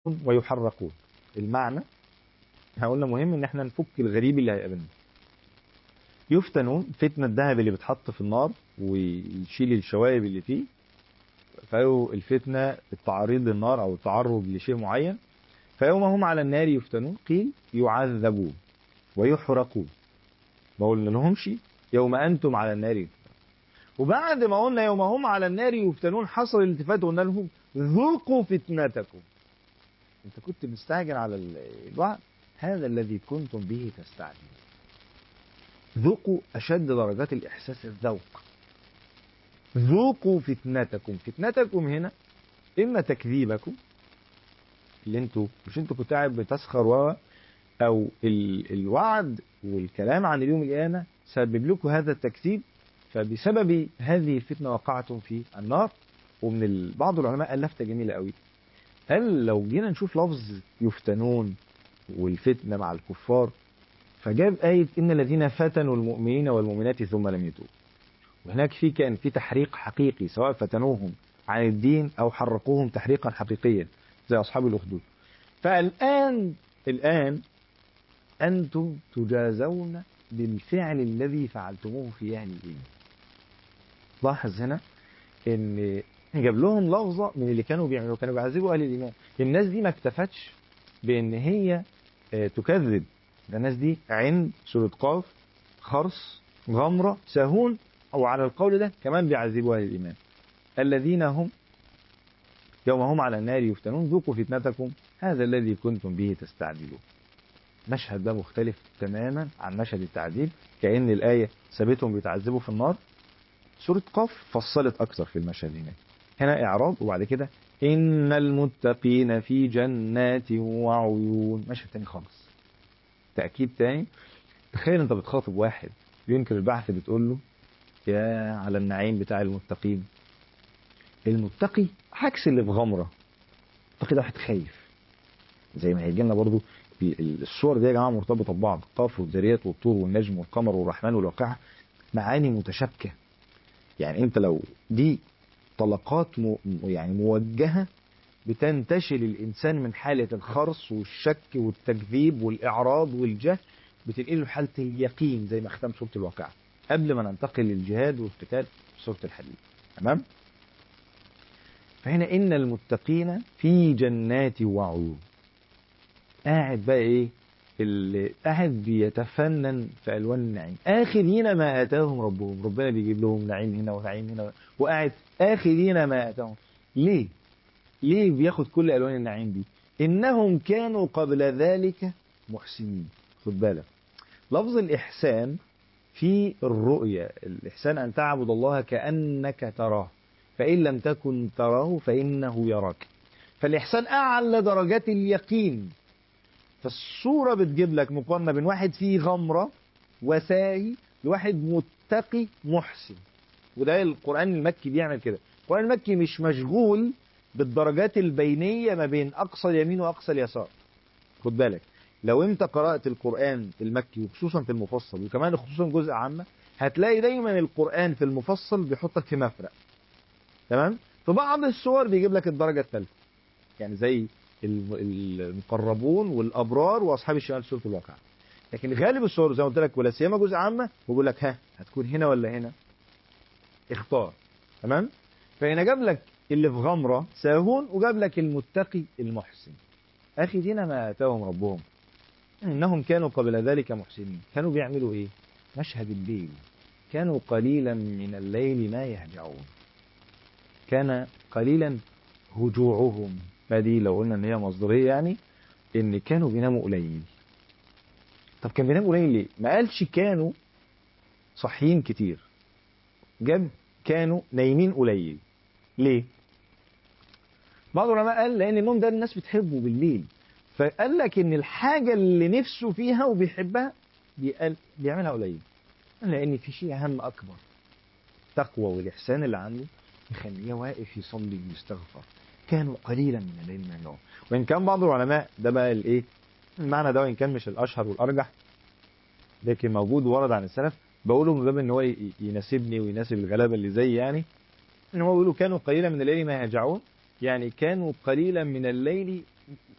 ويحرقون المعنى هقولنا مهم ان احنا نفك الغريب اللي هيقابلنا يفتنون فتنة الذهب اللي بتحط في النار ويشيل الشوائب اللي فيه فهو الفتنة التعريض للنار او التعرض لشيء معين فيوم هم على النار يفتنون قيل يعذبون ويحرقون ما قلنا لهمش يوم انتم على النار يفتنون وبعد ما قلنا يوم هم على النار يفتنون حصل الالتفات وقلنا لهم ذوقوا فتنتكم انت كنت مستعجل على الوعد هذا الذي كنتم به تستعجلون ذوقوا أشد درجات الإحساس الذوق ذوقوا فتنتكم فتنتكم هنا إما تكذيبكم اللي انتوا مش انتوا كنتوا قاعد بتسخر و أو ال... الوعد والكلام عن اليوم القيامة سبب لكم هذا التكذيب فبسبب هذه الفتنة وقعتم في النار ومن ال... بعض العلماء قال لفتة جميلة قوي قال لو جينا نشوف لفظ يفتنون والفتنة مع الكفار فجاب آية إن الذين فتنوا المؤمنين والمؤمنات ثم لم يتوبوا وهناك في كان في تحريق حقيقي سواء فتنوهم عن الدين أو حرقوهم تحريقا حقيقيا زي أصحاب الأخدود فالآن الآن أنتم تجازون بالفعل الذي فعلتموه في أهل الإيمان لاحظ هنا إن جاب لهم لفظة من اللي كانوا بيعملوا كانوا بيعذبوا أهل الإيمان الناس دي ما اكتفتش بأن هي تكذب ده الناس دي عند سورة قاف خرص غمرة سهون أو على القول ده كمان بيعذبوا أهل الإيمان الذين هم يوم هم على النار يفتنون ذوقوا فتنتكم هذا الذي كنتم به تستعجلون مشهد ده مختلف تماما عن مشهد التعذيب كأن الآية سابتهم بيتعذبوا في النار سورة قاف فصلت أكثر في المشهد هناك هنا إعراب وبعد كده إن المتقين في جنات وعيون مشهد تاني خالص تأكيد تاني تخيل أنت بتخاطب واحد ينكر البحث بتقول له يا على النعيم بتاع المتقين المتقي عكس اللي في غمرة المتقي ده واحد خايف زي ما هيجي لنا برضه الصور دي يا جماعه مرتبطه ببعض قاف والذريات والطور والنجم والقمر والرحمن والواقعه معاني متشابكه يعني انت لو دي طلقات م... يعني موجهه بتنتشل الانسان من حاله الخرس والشك والتكذيب والاعراض والجهل بتنقله لحاله اليقين زي ما ختم سوره الواقعه قبل ما ننتقل للجهاد والقتال في سوره الحديد تمام فهنا ان المتقين في جنات وعيون قاعد بقى ايه اللي قاعد بيتفنن في الوان النعيم اخرين ما اتاهم ربهم ربنا بيجيب لهم نعيم هنا ونعيم هنا وقاعد اخرين ما اتاهم ليه ليه بياخد كل الوان النعيم دي انهم كانوا قبل ذلك محسنين خد بالك لفظ الاحسان في الرؤية الإحسان أن تعبد الله كأنك تراه فإن لم تكن تراه فإنه يراك فالإحسان أعلى درجات اليقين فالصورة بتجيب لك مقارنة بين واحد فيه غمرة وساهي لواحد متقي محسن وده القرآن المكي بيعمل كده القرآن المكي مش مشغول بالدرجات البينية ما بين أقصى اليمين وأقصى اليسار خد بالك لو انت قرأت القرآن المكي وخصوصا في المفصل وكمان خصوصا جزء عامة هتلاقي دايما القرآن في المفصل بيحطك في مفرق تمام في بعض الصور بيجيب لك الدرجة الثالثة يعني زي المقربون والابرار واصحاب الشمال سوره الواقعه لكن غالب الصور زي ما قلت لك ولا سيما جزء عامه بيقول لك ها هتكون هنا ولا هنا اختار تمام فهنا جاب لك اللي في غمره ساهون وجاب لك المتقي المحسن اخذين ما اتاهم ربهم انهم كانوا قبل ذلك محسنين كانوا بيعملوا ايه مشهد الليل كانوا قليلا من الليل ما يهجعون كان قليلا هجوعهم فدي لو قلنا ان هي مصدريه يعني ان كانوا بيناموا قليل طب كان بيناموا قليل ليه ما قالش كانوا صاحيين كتير جاب كانوا نايمين قليل ليه بعض العلماء قال لان النوم ده الناس بتحبه بالليل فقال لك ان الحاجه اللي نفسه فيها وبيحبها بيعملها قليل لان في شيء اهم اكبر التقوى والاحسان اللي عنده يخليه واقف يصلي ويستغفر كانوا قليلا من الليل من النوم وان كان بعض العلماء ده بقى الايه المعنى ده وان كان مش الاشهر والارجح لكن موجود ورد عن السلف بقوله من باب ان هو يناسبني ويناسب الغلابه اللي زي يعني ان هو بيقولوا كانوا قليلا من الليل ما يهجعون يعني كانوا قليلا من الليل